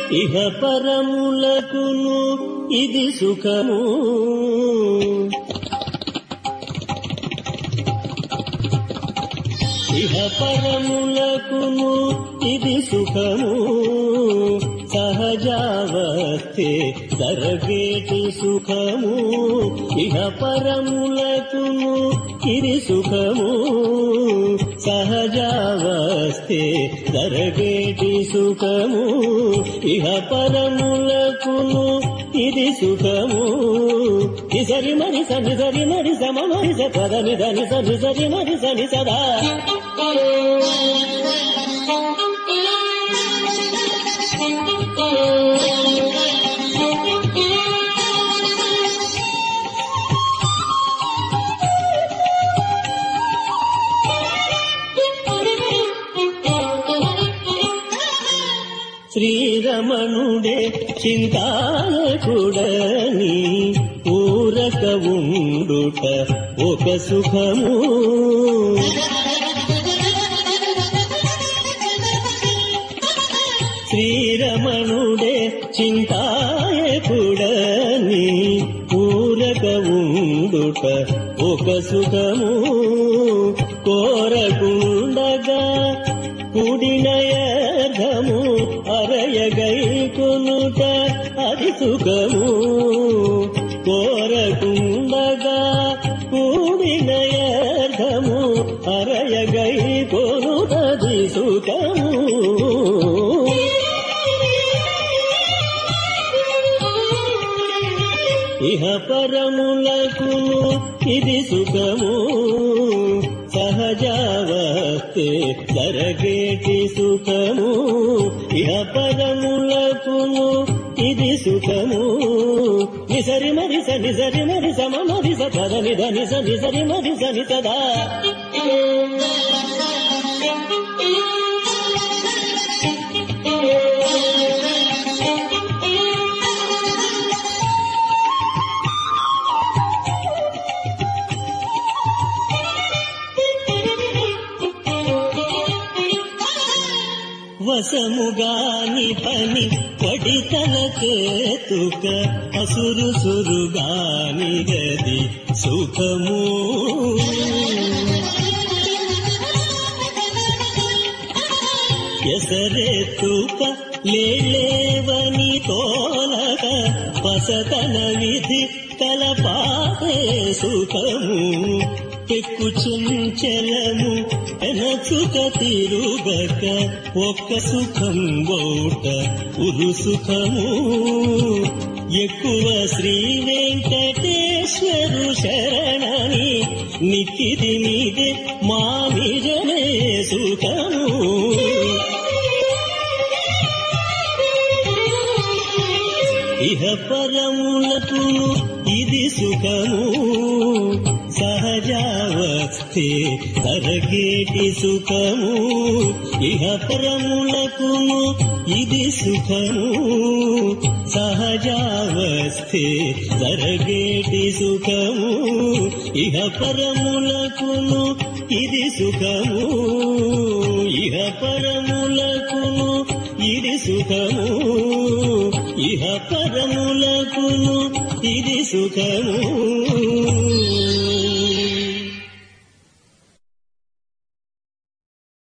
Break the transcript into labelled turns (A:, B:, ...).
A: ఇహ పరములకును ఇది సుఖము ఇహ పరములకును ఇది సుఖము సహజావస్థే జరగేటి సుఖము ఇహ పరములకును ఇది సుఖము సహజావస్థే జరగేటి సుఖము ఇహ పరములకును ఇది సుఖము నిసరి మరి సని సరి మరి సమ మరి స పద నిధని సని సరి మరి సని సదా శ్రీరమణుడే చింతాయకుడని ఊరక ఉండుట ఒక సుఖము శ్రీరమణుడే చింతాయకుడని ఊరక ఉండుట ఒక సుఖము కోరకుండగా కుడినయర్ధము అరయగై కొనుట అది సుఖము కోరకుండగా కూడినయర్ధము అరయగై కొనుటది సుఖము ఇహ పరములకును ఇది సుఖము సహజావస్తే జరగేటి సుఖము ఇహ పరములకును ఇది సుఖము నిసరి మరి స నిసరి మరి సమ మరి స పద నిధ నిస నిసరి మరి సని సదా వసముగాని పని పడితలకేతుక అసురు సురుగాని గది సుఖము ఎసరెత్తుక లేవని తోలక పసతన విధి తలపాతే సుఖము ఎక్కు చెంచలము ఎనచుక తిరుగక ఒక్క సుఖం బోట ఉరు సుఖము ఎక్కువ శ్రీ వెంకటేశ్వరు శరణని నిక్కిది మీదే మా నిజమే సుఖము ఇహ పరములకు ఇది సుఖము సహజావస్థే తరగేటి సుఖము ఇహ పరములకును ఇది సుఖము సహజావస్థే తరగేటి సుఖము ఇహ పరములకును ఇది సుఖము ఇహ పరములకును ఇది సుఖము ఇహ పరములకును ఇది సుఖము